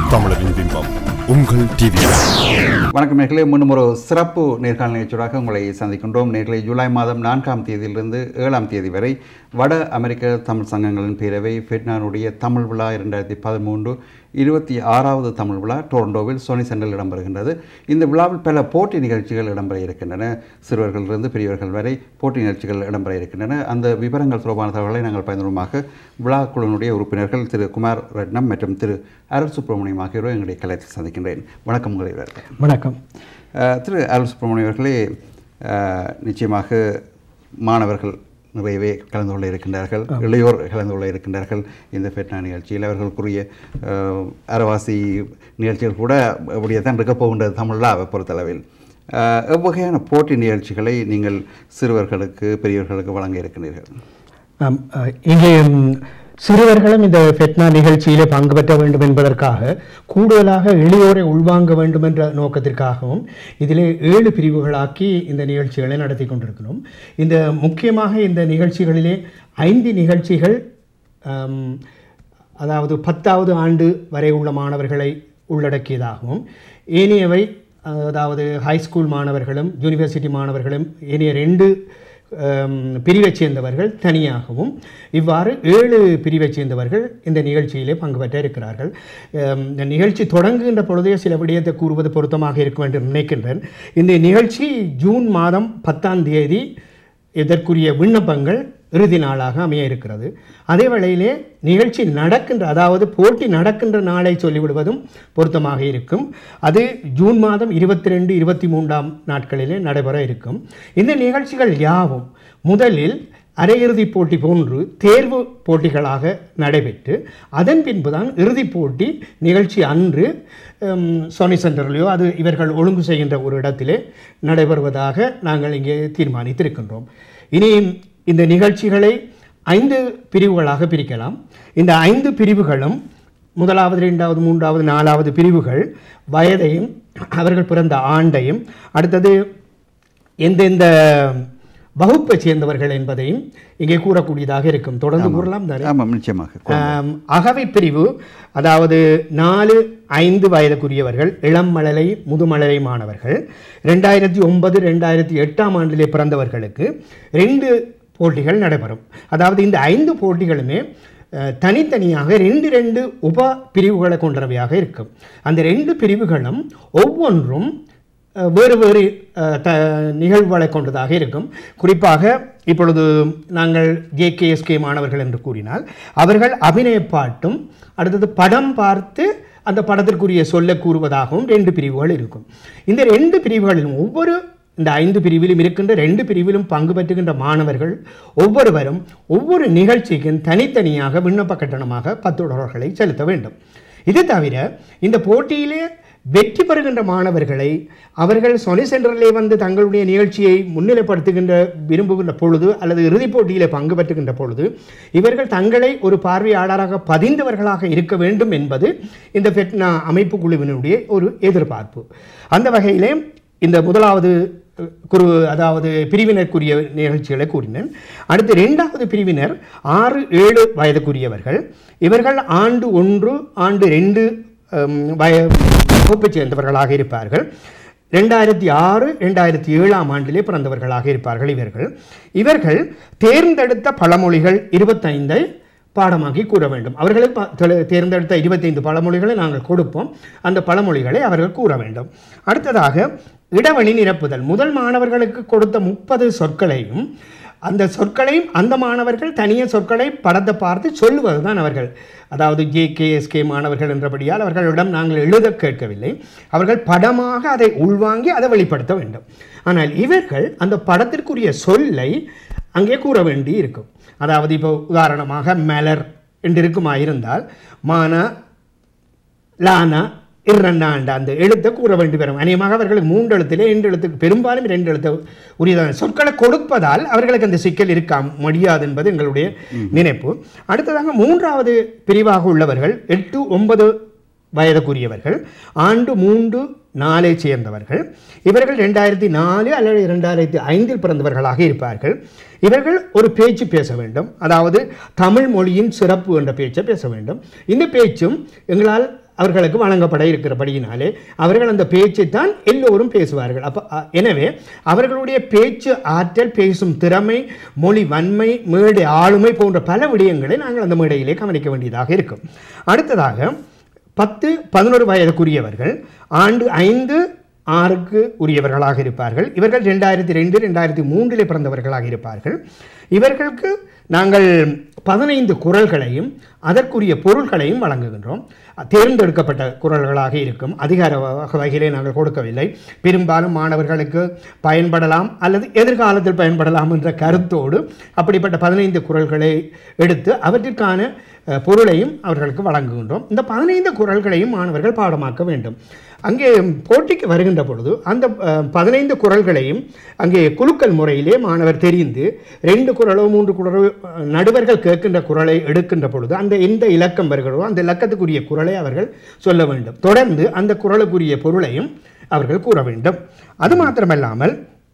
தமிழரின் பிம்பம் உங்கள் டிவி வணக்கம் நேர்களே மீண்டும் ஒரு சிறப்பு நேர்காணல் நிகழ்ச்சியாக உங்களை சந்திக்கின்றோம் நேர்களை ஜூலை மாதம் நான்காம் தேதியிலிருந்து ஏழாம் தேதி வரை வட அமெரிக்க தமிழ் சங்கங்களின் பேரவை ஃபெட்னானுடைய தமிழ் விழா இரண்டாயிரத்தி பதிமூன்று இருபத்தி ஆறாவது தமிழ் விழா டொரண்டோவில் சோனி சென்டரில் இடம்பெறுகின்றது இந்த விழாவில் பல போட்டி நிகழ்ச்சிகள் இடம்பெற இருக்கின்றன சிறுவர்களிலிருந்து பெரியவர்கள் வரை போட்டி நிகழ்ச்சிகள் இடம்பெற இருக்கின்றன அந்த விவரங்கள் தொடர்பான தகவல்களை நாங்கள் பயனுமாக விழா குழுவினுடைய உறுப்பினர்கள் திரு குமார் ரட்னம் மற்றும் திரு அருள் சுப்பிரமணியம் ஆகியோரும் எங்களுடைய கலையத்தில் சந்திக்கின்றேன் வணக்கம் உங்களை வரவேற்கிறேன். வணக்கம் அஹ், திரு அருள் சுப்பிரமணியம் அவர்களே அஹ், நிச்சயமாக மாணவர்கள் நிறையவே கலந்து கொள்ள இருக்கின்றார்கள் இளையோர் கலந்து கொள்ள இருக்கின்றார்கள் இந்த ஃபெட்னா நிகழ்ச்சியில் அவர்களுக்குரிய அஹ், அறவாசி நிகழ்ச்சிகள் கூட அப்படியே தான் இருக்க போகின்றது தமிழாவை பொறுத்தளவில் அஹ், எவ்வகையான போட்டி நிகழ்ச்சிகளை நீங்கள் சிறுவர்களுக்கு பெரியவர்களுக்கு வழங்க இருக்கின்றீர்கள் ஆம், அஹ், இங்கே ம், சிறுவர்களும் இந்த ஃபெட்னா நிகழ்ச்சியிலே பங்கு பெற்ற வேண்டும் என்பதற்காக கூடுதலாக எளியோரை உள்வாங்க வேண்டும் என்ற நோக்கத்திற்காகவும் இதிலே ஏழு பிரிவுகளாக்கி இந்த நிகழ்ச்சிகளை நடத்தி கொண்டிருக்கிறோம் இந்த முக்கியமாக இந்த நிகழ்ச்சிகளிலே ஐந்து நிகழ்ச்சிகள் ஆம், அதாவது பத்தாவது ஆண்டு வரை உள்ள மாணவர்களை உள்ளடக்கியதாகவும் ஏனையவை அதாவது ஹைஸ்கூல் மாணவர்களும் யூனிவர்சிட்டி மாணவர்களும் ஏனைய ரெண்டு ஆம், பிரிவைச் சேர்ந்தவர்கள் தனியாகவும் இவ்வாறு ஏழு பிரிவைச் சேர்ந்தவர்கள் இந்த நிகழ்ச்சியிலே பங்கு பெற்ற இருக்கிறார்கள் ஆம், இந்த நிகழ்ச்சி தொடங்குகின்ற பொழுதே சில விடயத்தை கூறுவது பொருத்தமாக இருக்கும் என்று நினைக்கின்றேன் இந்த நிகழ்ச்சி ஜூன் மாதம் பத்தாம் தேதி இதற்குரிய விண்ணப்பங்கள் இறுதி நாளாக அமைய இருக்கிறது அதே வேளையிலே நிகழ்ச்சி நடக்கின்ற அதாவது போட்டி நடக்கின்ற நாளை சொல்லிவிடுவதும் பொருத்தமாக இருக்கும் அது ஜூன் மாதம் இருபத்தி ரெண்டு இருபத்தி மூன்றாம் நாட்களிலே நடைபெற இருக்கும் இந்த நிகழ்ச்சிகள் யாவும் முதலில் அரையிறுதிப் போட்டி போன்று தேர்வு போட்டிகளாக நடைபெற்று அதன் பின்புதான் இறுதிப் போட்டி நிகழ்ச்சி அன்று ஹம், சோனி சென்டர்லையோ அது இவர்கள் ஒழுங்கு செய்கின்ற ஒரு இடத்திலே நடைபெறுவதாக நாங்கள் இங்கே தீர்மானித்திருக்கின்றோம் இனி இந்த நிகழ்ச்சிகளை ஐந்து பிரிவுகளாக பிரிக்கலாம் இந்த ஐந்து பிரிவுகளும் முதலாவது இரண்டாவது மூன்றாவது நாலாவது பிரிவுகள் வயதையும் அவர்கள் பிறந்த ஆண்டையும் அடுத்தது எந்தெந்த வகுப்பை சேர்ந்தவர்கள் என்பதையும் இங்கே கூறக்கூடியதாக இருக்கும் தொடர்ந்து கூறலாம் தானே ஆமாம் நிச்சயமாக ஆம், அகவை பிரிவு அதாவது நாலு ஐந்து வயதுக்குரியவர்கள் இளம் மழலை முதுமழலை மாணவர்கள் ரெண்டாயிரத்தி ஒன்பது ரெண்டாயிரத்தி எட்டாம் ஆண்டிலே பிறந்தவர்களுக்கு ரெண்டு போட்டிகள் நடைபெறும் அதாவது இந்த ஐந்து போட்டிகளுமே அஹ், தனித்தனியாக ரெண்டு ரெண்டு உப பிரிவுகளை கொண்டவையாக இருக்கும் அந்த ரெண்டு பிரிவுகளும் ஒவ்வொன்றும் அஹ், வேறு வேறு அஹ், த நிகழ்வுகளை கொண்டதாக இருக்கும் குறிப்பாக இப்பொழுது நாங்கள் ஜேகேஎஸ்கே மாணவர்கள் என்று கூறினால் அவர்கள் அபிநய பாட்டும் அடுத்தது படம் பார்த்து அந்த படத்திற்குரிய சொல்ல கூறுவதாகவும் ரெண்டு பிரிவுகள் இருக்கும் இந்த ரெண்டு பிரிவுகளிலும் ஒவ்வொரு இந்த ஐந்து பிரிவிலும் இருக்கின்ற ரெண்டு பிரிவிலும் பங்கு பெற்றுகின்ற மாணவர்கள் ஒவ்வொருவரும் ஒவ்வொரு நிகழ்ச்சிக்கும் தனித்தனியாக விண்ணப்ப கட்டணமாக பத்து டாலர்களை செலுத்த வேண்டும் இது தவிர இந்த போட்டியிலே வெற்றி பெறுகின்ற மாணவர்களை அவர்கள் சொனி சென்டரிலே வந்து தங்களுடைய நிகழ்ச்சியை முன்னிலைப்படுத்துகின்ற விரும்புகின்ற பொழுது அல்லது இறுதிப் போட்டியிலே பங்கு பெற்றுகின்ற பொழுது இவர்கள் தங்களை ஒரு பார்வையாளராக பதிந்தவர்களாக இருக்க வேண்டும் என்பது இந்த ஃபெட்னா அமைப்பு குழுவினுடைய ஒரு எதிர்பார்ப்பு அந்த வகையிலே இந்த முதலாவது அஹ், குரு அதாவது பிரிவினருக்குரிய நிகழ்ச்சிகளை கூறினேன் அடுத்து இரண்டாவது பிரிவினர் ஆறு ஏழு வயதுக்குரியவர்கள் இவர்கள் ஆண்டு ஒன்று ஆண்டு ரெண்டு ஹம், வய வகுப்பைச் சேர்ந்தவர்களாக இருப்பார்கள் ரெண்டாயிரத்தி ஆறு ரெண்டாயிரத்தி ஏழாம் ஆண்டிலே பிறந்தவர்களாக இருப்பார்கள் இவர்கள் இவர்கள் தேர்ந்தெடுத்த பழமொழிகள் இருபத்தைந்தை பாடமாக்கி கூற வேண்டும் அவர்களுக்கு ப- தெளி- தேர்ந்தெடுத்த இருபத்தைந்து பழமொழிகளை நாங்கள் கொடுப்போம் அந்த பழமொழிகளை அவர்கள் கூற வேண்டும் அடுத்ததாக இடவழி நிரப்புதல் முதல் மாணவர்களுக்கு கொடுத்த முப்பது சொற்களையும் அந்த சொற்களையும் அந்த மாணவர்கள் தனிய சொற்களை படத்தை பார்த்து சொல்லுவது தான் அவர்கள் அதாவது ஜேகேஎஸ்கே மாணவர்கள் என்றபடியால் அவர்களிடம் நாங்கள் எழுத கேட்கவில்லை அவர்கள் படமாக அதை உள்வாங்கி அதை வெளிப்படுத்த வேண்டும் ஆனால் இவர்கள் அந்த படத்திற்குரிய சொல்லை அங்கே கூற வேண்டி இருக்கும் அதாவது இப்போ உதாரணமாக மலர் என்று இருக்குமா இருந்தால் மானா லானா இரண்டாண்டு அந்த எழுத்தை கூற வேண்டி வரும் அநேகமாக அவர்களுக்கு மூன்று எழுத்திலே இரண்டு எழுத்துக்கு பெரும்பாலும் இரண்டு எழுத்து உரியதான சொற்களை கொடுப்பதால் அவர்களுக்கு அந்த சிக்கல் இருக்க முடியாது என்பது எங்களுடைய நினைப்பு அடுத்ததாக மூன்றாவது பிரிவாக உள்ளவர்கள் எட்டு ஒன்பது வயதுக்குரியவர்கள் ஆண்டு மூன்று நாலை சேர்ந்தவர்கள் இவர்கள் ரெண்டாயிரத்தி நாலு அல்லது இரண்டாயிரத்தி ஐந்தில் பிறந்தவர்களாக இருப்பார்கள் இவர்கள் ஒரு பேச்சு பேச வேண்டும் அதாவது தமிழ் மொழியின் சிறப்பு என்ற பேச்சை பேச வேண்டும் இந்த பேச்சும் எங்களால் அவர்களுக்கு வழங்கப்பட இருக்கிறபடியினாலே அவர்கள் அந்த பேச்சைத்தான் எல்லோரும் பேசுவார்கள் அப்போ அ, எனவே அவர்களுடைய பேச்சு ஆற்றல் பேசும் திறமை மொழி வன்மை மேடை ஆளுமை போன்ற பல விடயங்களை நாங்கள் அந்த மேடையிலே கவனிக்க வேண்டியதாக இருக்கும் அடுத்ததாக பத்து பதினொரு வயதுக்குரியவர்கள் ஆண்டு ஐந்து ஆறுக்கு உரியவர்களாக இருப்பார்கள் இவர்கள் ரெண்டாயிரத்தி ரெண்டு ரெண்டாயிரத்தி மூன்றிலே பிறந்தவர்களாக இருப்பார்கள் இவர்களுக்கு நாங்கள் பதினைந்து குரல்களையும் அதற்குரிய பொருள்களையும் வழங்குகின்றோம் தேர்ந்தெடுக்கப்பட்ட குரல்களாக இருக்கும் அதிகார வ- வகையிலே நாங்கள் கொடுக்கவில்லை பெரும்பாலும் மாணவர்களுக்கு பயன்படலாம் அல்லது எதிர்காலத்தில் பயன்படலாம் என்ற கருத்தோடு அப்படிப்பட்ட பதினைந்து குரல்களை எடுத்து அவற்றிற்கான அஹ், பொருளையும் அவர்களுக்கு வழங்குகின்றோம் இந்த பதினைந்து குரல்களையும் மாணவர்கள் பாடமாக்க வேண்டும் அங்கே போட்டிக்கு வருகின்ற பொழுது அந்த அஹ், பதினைந்து குரல்களையும் அங்கே குலுக்கல் முறையிலே மாணவர் தெரிந்து ரெண்டு குரலோ மூன்று குரலோ அஹ், நடுவர்கள் கேட்கின்ற குரலை எடுக்கின்ற பொழுது அந்த எந்த இலக்கம் வருகிறதோ அந்த இலக்கத்துக்குரிய குரலை அவர்கள் சொல்ல வேண்டும் தொடர்ந்து அந்த குரலுக்குரிய பொருளையும் அவர்கள் கூற வேண்டும் அது மாத்திரமல்லாமல்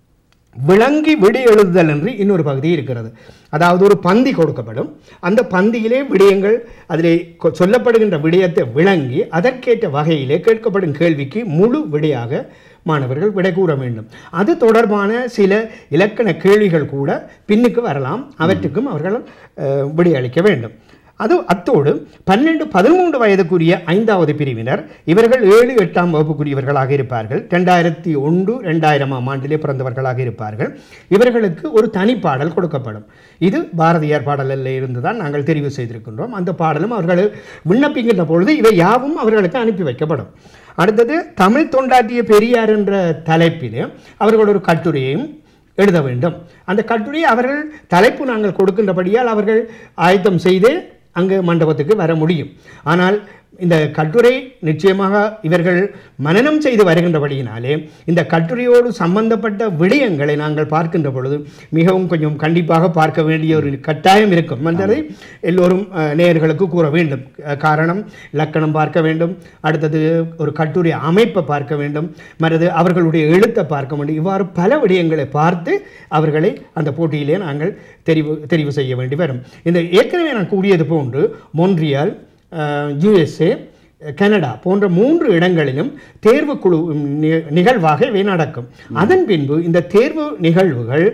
விளங்கி விடை எழுதுதல் என்று இன்னொரு பகுதி இருக்கிறது அதாவது ஒரு பந்தி கொடுக்கப்படும் அந்த பந்தியிலே விடயங்கள் அதிலே கொ- சொல்லப்படுகின்ற விடயத்தை விளங்கி அதற்கேற்ற வகையிலே கேட்கப்படும் கேள்விக்கு முழு விடையாக மாணவர்கள் விடை கூற வேண்டும் அது தொடர்பான சில இலக்கண கேள்விகள் கூட பின்னுக்கு வரலாம் அவற்றுக்கும் அவர்கள் அஹ், விடையளிக்க வேண்டும் அது அத்தோடு பன்னெண்டு பதிமூன்று வயதுக்குரிய ஐந்தாவது பிரிவினர் இவர்கள் ஏழு எட்டாம் வகுப்புக்குரியவர்களாக இருப்பார்கள் ரெண்டாயிரத்தி ஒன்று ரெண்டாயிரமாம் ஆண்டிலே பிறந்தவர்களாக இருப்பார்கள் இவர்களுக்கு ஒரு தனிப்பாடல் கொடுக்கப்படும் இது பாரதியார் பாடலில் இருந்து தான் நாங்கள் தெரிவு செய்திருக்கின்றோம் அந்த பாடலும் அவர்கள் விண்ணப்பிக்கின்ற பொழுது இவை யாவும் அவர்களுக்கு அனுப்பி வைக்கப்படும் அடுத்தது தமிழ் தொண்டாற்றிய பெரியார் என்ற தலைப்பிலே அவர்கள் ஒரு கட்டுரையையும் எழுத வேண்டும் அந்த கட்டுரையை அவர்கள் தலைப்பு நாங்கள் கொடுக்கின்றபடியால் அவர்கள் ஆயத்தம் செய்தே அங்கு மண்டபத்துக்கு வர முடியும் ஆனால் இந்த கட்டுரை நிச்சயமாக இவர்கள் மனனம் செய்து வருகின்றபடியினாலே இந்த கட்டுரையோடு சம்பந்தப்பட்ட விடயங்களை நாங்கள் பார்க்கின்ற பொழுது மிகவும் கொஞ்சம் கண்டிப்பாக பார்க்க வேண்டிய ஒரு கட்டாயம் இருக்கும் என்பதை எல்லோரும் அஹ், நேயர்களுக்கு கூற வேண்டும் அஹ், காரணம் இலக்கணம் பார்க்க வேண்டும் அடுத்தது ஒரு கட்டுரை அமைப்பை பார்க்க வேண்டும் மற்றது அவர்களுடைய எழுத்தை பார்க்க வேண்டும் இவ்வாறு பல விடயங்களை பார்த்து அவர்களை அந்த போட்டியிலே நாங்கள் தெரிவு தெரிவு செய்ய வேண்டி வரும் இந்த ஏற்கனவே நான் கூறியது போன்று மொன்றியால் யுஎஸ்ஏ கனடா போன்ற மூன்று இடங்களிலும் தேர்வு குழு நி- நிகழ்வாக இவை நடக்கும் அதன் பின்பு இந்த தேர்வு நிகழ்வுகள்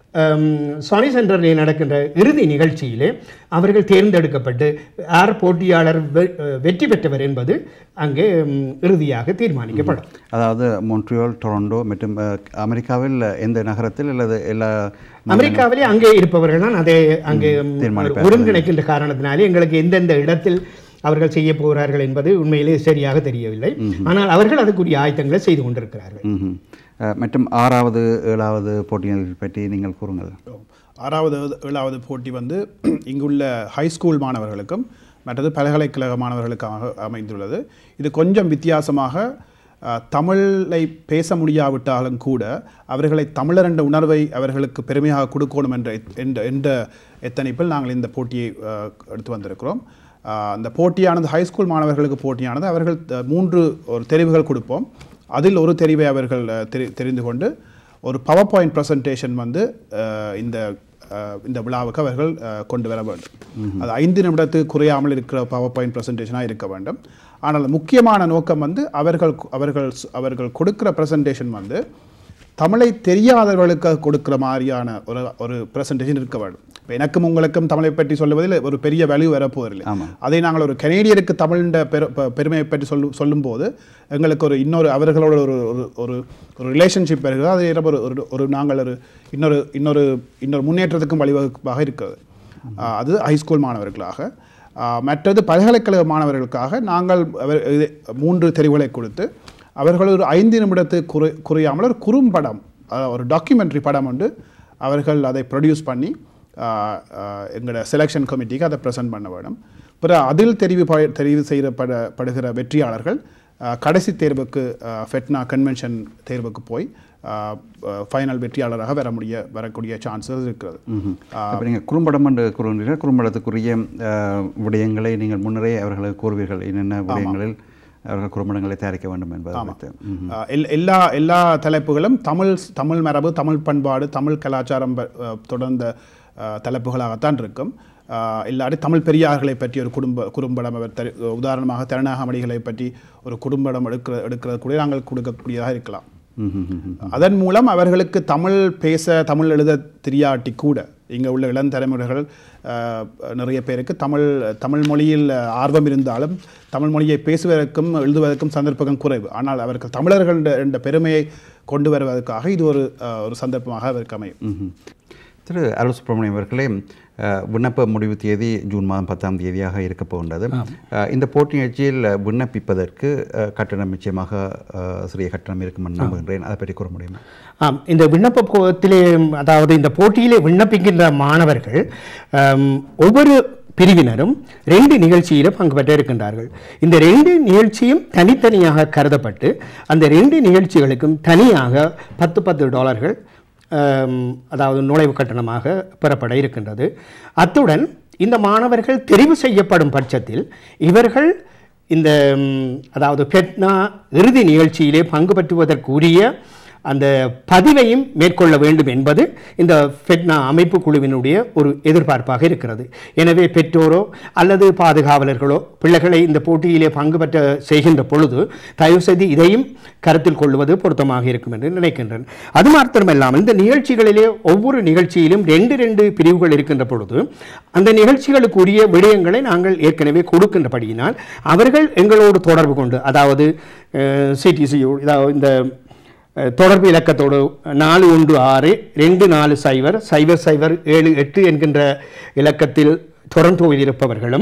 சானி சென்டரில் நடக்கின்ற இறுதி நிகழ்ச்சியிலே அவர்கள் தேர்ந்தெடுக்கப்பட்டு யார் போட்டியாளர் வெ- வெற்றி பெற்றவர் என்பது அங்கே ம், இறுதியாக தீர்மானிக்கப்படும் அதாவது மொன்ட்ரியால் டொரண்டோ மற்றும் அஹ், அமெரிக்காவில் எந்த நகரத்தில் அல்லது எல்லா அமெரிக்காவிலே அங்கே இருப்பவர்கள் தான் அதை அங்கே ம், தீர்மானிப்பார்கள். ஒருங்கிணைக்கின்ற காரணத்தினாலே எங்களுக்கு எந்தெந்த இடத்தில் அவர்கள் செய்ய போகிறார்கள் என்பது உண்மையிலே சரியாக தெரியவில்லை ஆனால் அவர்கள் அதுக்குரிய ஆயத்தங்களை செய்து கொண்டிருக்கிறார்கள் ம்ஹும். அஹ், மற்றும் ஆறாவது ஏழாவது போட்டிகள் பற்றி நீங்கள் கூறுங்கள் ஆறாவது ஏழாவது போட்டி வந்து இங்குள்ள ஹை ஸ்கூல் மாணவர்களுக்கும் மற்றது பல்கலைக்கழக மாணவர்களுக்காக அமைந்துள்ளது இது கொஞ்சம் வித்தியாசமாக அஹ், தமிழை பேச முடியாவிட்டாலும் கூட அவர்களை தமிழர் என்ற உணர்வை அவர்களுக்கு பெருமையாக கொடுக்கணும் என்ற என்ற என்ற எத்தனைப்பில் நாங்கள் இந்த போட்டியை அஹ், எடுத்து வந்திருக்கிறோம் அஹ், அந்த போட்டியானது ஹை ஸ்கூல் மாணவர்களுக்கு போட்டியானது அவர்கள் அஹ், மூன்று ஒரு தெரிவுகள் கொடுப்போம் அதில் ஒரு தெரிவை அவர்கள் அஹ், தெரி- தெரிந்து கொண்டு ஒரு பவர் பாயிண்ட் ப்ரெசன்டேஷன் வந்து அஹ், இந்த அஹ், இந்த விழாவுக்கு அவர்கள் அஹ், கொண்டு வர வேண்டும் அது ஐந்து நிமிடத்துக்கு குறையாமல் இருக்கிற பவர் பாயிண்ட் ப்ரெசன்டேஷனாக இருக்க வேண்டும் ஆனால் முக்கியமான நோக்கம் வந்து அவர்கள் அவர்கள் அவர்கள் கொடுக்கிற ப்ரெசன்டேஷன் வந்து தமிழை தெரியாதவர்களுக்கு கொடுக்கிற மாதிரியான ஒரு ஒரு ப்ரெசன்டேஷன் இருக்க வேண்டும் இப்போ எனக்கும் உங்களுக்கும் தமிழை பற்றி சொல்லுவதில் ஒரு பெரிய வேல்யூ வரப்போவதில்லை ஆமாம். அதை நாங்கள் ஒரு கனேடியருக்கு தமிழ்ன்ற பெரு பெ- பெருமையை பற்றி சொல்லு சொல்லும்போது எங்களுக்கு ஒரு இன்னொரு அவர்களோட ஒரு ஒரு ஒரு ஒரு ரிலேஷன்ஷிப் வருகிறது அது ரொம்ப ஒரு ஒரு ஒரு நாங்கள் ஒரு இன்னொரு இன்னொரு இன்னொரு முன்னேற்றத்துக்கும் வழிவகுப்பாக இருக்கிறது ஆஹ் அது ஹைஸ்கூல் மாணவர்களாக ஆஹ் மற்றது பல்கலைக்கழக மாணவர்களுக்காக நாங்கள் அவர் இது மூன்று தெரிவுகளை கொடுத்து அவர்கள் ஒரு ஐந்து நிமிடத்துக்கு குறை குறையாமல் ஒரு குறும்படம் அஹ் ஒரு டாக்குமெண்ட்ரி படம் உண்டு அவர்கள் அதை ப்ரொடியூஸ் பண்ணி ஆஹ் ஆஹ் எங்களோட செலெக்ஷன் கமிட்டிக்கு அதை ப்ரெசென்ட் பண்ண வேணும் பிறகு அதில் தெரிவு ப- தெரிவு செய்யப்பட படுகிற வெற்றியாளர்கள் ஆஹ் கடைசி தேர்வுக்கு ஆஹ் ஃபெட்னா கன்வென்ஷன் தேர்வுக்கு போய் ஃபைனல் வெற்றியாளராக வர முடிய வரக்கூடிய சான்சஸ் இருக்கிறது அப்போ நீங்கள் குறும்படம் என்று கூறுகிறீர்கள் குறும்படத்துக்குரிய அஹ், விடயங்களை நீங்கள் முன்னரே அவர்களுக்கு கூறுவீர்கள் என்னென்ன விடயங்களில் அவர்கள் குறும்படங்களை தயாரிக்க வேண்டும் என்பதை குறித்து ம்ஹும். ஆஹ் எல்- எல்லா எல்லா தலைப்புகளும் தமிழ் தமிழ் மரபு தமிழ் பண்பாடு தமிழ் கலாச்சாரம் ப- ஆஹ் தொடர்ந்த ஆஹ் தலைப்புகளாகத்தான் இருக்கும் ஆஹ் இல்லாட்டி தமிழ் பெரியார்களை பற்றி ஒரு குடும்ப குறும்படம் அவர் தரு உதாரணமாக திருநாகமணிகளை பற்றி ஒரு குடும்படம் எடுக்கிற எடுக்கிறது கூட நாங்கள் கொடுக்கக்கூடியதாக இருக்கலாம் அதன் மூலம் அவர்களுக்கு தமிழ் பேச தமிழ் எழுத தெரியாட்டி கூட இங்கே உள்ள இளந்தலைமுறைகள் ஆஹ், நிறைய பேருக்கு தமிழ் தமிழ் மொழியில் ஆர்வம் இருந்தாலும் தமிழ் மொழியை பேசுவதற்கும் எழுதுவதற்கும் சந்தர்ப்பம் குறைவு ஆனால் அவர்கள் தமிழர்கள் என்ற- என்ற பெருமையை கொண்டு வருவதற்காக இது ஒரு ஆஹ், ஒரு சந்தர்ப்பமாக அவருக்கு அமையும் ம்ஹும். திரு அருள் சுப்பிரமணியம் அவர்களே அஹ், விண்ணப்ப முடிவு தேதி ஜூன் மாதம் பத்தாம் தேதியாக இருக்க போகின்றது அஹ், இந்த போட்டி நிகழ்ச்சியில் விண்ணப்பிப்பதற்கு அஹ், கட்டணம் நிச்சயமாக அஹ், சிறிய கட்டணம் இருக்கும் என்று நம்புகின்றேன் அதை பற்றி கூற முடியுமா ஆம் இந்த விண்ணப்பத்திலே அதாவது இந்த போட்டியிலே விண்ணப்பிக்கின்ற மாணவர்கள் ஆம், ஒவ்வொரு பிரிவினரும் ரெண்டு நிகழ்ச்சியில பங்கு பெற்ற இருக்கின்றார்கள் இந்த ரெண்டு நிகழ்ச்சியும் தனித்தனியாக கருதப்பட்டு அந்த ரெண்டு நிகழ்ச்சிகளுக்கும் தனியாக பத்து பத்து டாலர்கள் ஆம், அதாவது நுழைவு கட்டணமாக பெறப்பட இருக்கின்றது அத்துடன் இந்த மாணவர்கள் தெரிவு செய்யப்படும் பட்சத்தில் இவர்கள் இந்த ம், அதாவது பெட்னா இறுதி நிகழ்ச்சியிலே பங்கு பெற்றுவதற்குரிய அந்த பதிவையும் மேற்கொள்ள வேண்டும் என்பது இந்த ஃபெட்னா அமைப்பு குழுவினுடைய ஒரு எதிர்பார்ப்பாக இருக்கிறது எனவே பெற்றோரோ அல்லது பாதுகாவலர்களோ பிள்ளைகளை இந்த போட்டியிலே பங்கு பெற்ற செய்கின்ற பொழுது தயவு செய்து இதையும் கருத்தில் கொள்வது பொருத்தமாக இருக்கும் என்று நினைக்கின்றேன் அது மாத்திரமல்லாமல் இந்த நிகழ்ச்சிகளிலே ஒவ்வொரு நிகழ்ச்சியிலும் ரெண்டு ரெண்டு பிரிவுகள் இருக்கின்ற பொழுது அந்த நிகழ்ச்சிகளுக்குரிய விடயங்களை நாங்கள் ஏற்கனவே கொடுக்கின்றபடியினால் அவர்கள் எங்களோடு தொடர்பு கொண்டு அதாவது சிடிசியு இதாவது இந்த அஹ், தொடர்பு இலக்கத்தோடு நாலு ஒன்று ஆறு ரெண்டு நாலு சைபர் சைபர் சைபர் ஏழு எட்டு என்கின்ற இலக்கத்தில் டொரண்டோவில் இருப்பவர்களும்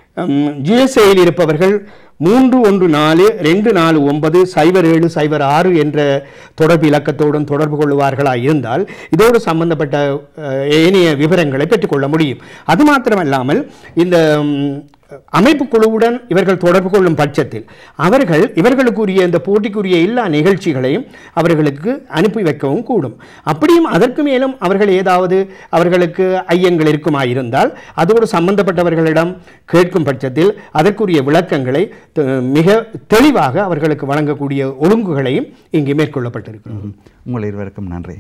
ஜிஎஸ்ஐயில் இருப்பவர்கள் மூன்று ஒன்று நாலு ரெண்டு நாலு ஒன்பது சைபர் ஏழு சைபர் ஆறு என்ற தொடர்பு இலக்கத்தோடும் தொடர்பு கொள்வார்களா இருந்தால் இதோடு சம்பந்தப்பட்ட அஹ், ஏனைய விவரங்களை பெற்றுக்கொள்ள முடியும் அது மாத்திரமல்லாமல் இந்த ம், அமைப்பு குழுவுடன் இவர்கள் தொடர்பு கொள்ளும் பட்சத்தில் அவர்கள் இவர்களுக்குரிய இந்த போட்டிக்குரிய எல்லா நிகழ்ச்சிகளையும் அவர்களுக்கு அனுப்பி வைக்கவும் கூடும் அப்படியும் அதற்கு மேலும் அவர்கள் ஏதாவது அவர்களுக்கு ஐயங்கள் இருக்குமாயிருந்தால் அதோடு சம்பந்தப்பட்டவர்களிடம் கேட்கும் பட்சத்தில் அதற்குரிய விளக்கங்களை த- மிக தெளிவாக அவர்களுக்கு வழங்கக்கூடிய ஒழுங்குகளையும் இங்கே மேற்கொள்ளப்பட்டிருக்கிறது உங்கள் இருவருக்கும் நன்றி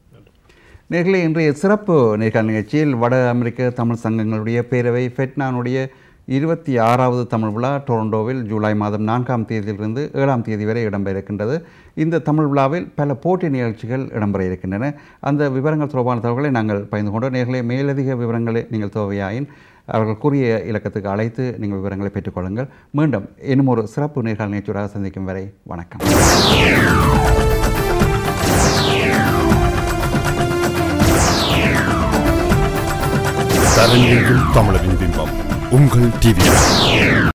நேர்களே இன்றைய சிறப்பு நேர்காணல் நிகழ்ச்சியில் வட அமெரிக்க தமிழ் சங்கங்களுடைய பேரவை ஃபெட்னானுடைய இருபத்தி ஆறாவது தமிழ் விழா டொரண்டோவில் ஜூலை மாதம் நான்காம் தேதியிலிருந்து ஏழாம் தேதி வரை இடம்பெற இருக்கின்றது இந்த தமிழ் விழாவில் பல போட்டி நிகழ்ச்சிகள் இடம்பெற இருக்கின்றன அந்த விவரங்கள் தொடர்பான தகவல்களை நாங்கள் பகிர்ந்து கொண்டோம் நேர்களே மேலதிக விவரங்களை நீங்கள் தேவையாயின் அவர்கள் கூறிய இலக்கத்துக்கு அழைத்து நீங்கள் விவரங்களை பெற்றுக்கொள்ளுங்கள் மீண்டும் இன்னும் ஒரு சிறப்பு நேர்காணல் நிகழ்ச்சியோட சந்திக்கும் வரை வணக்கம் தரங்கெங்கும் தமிழரின் பிம்பம் உங்கள் டிவி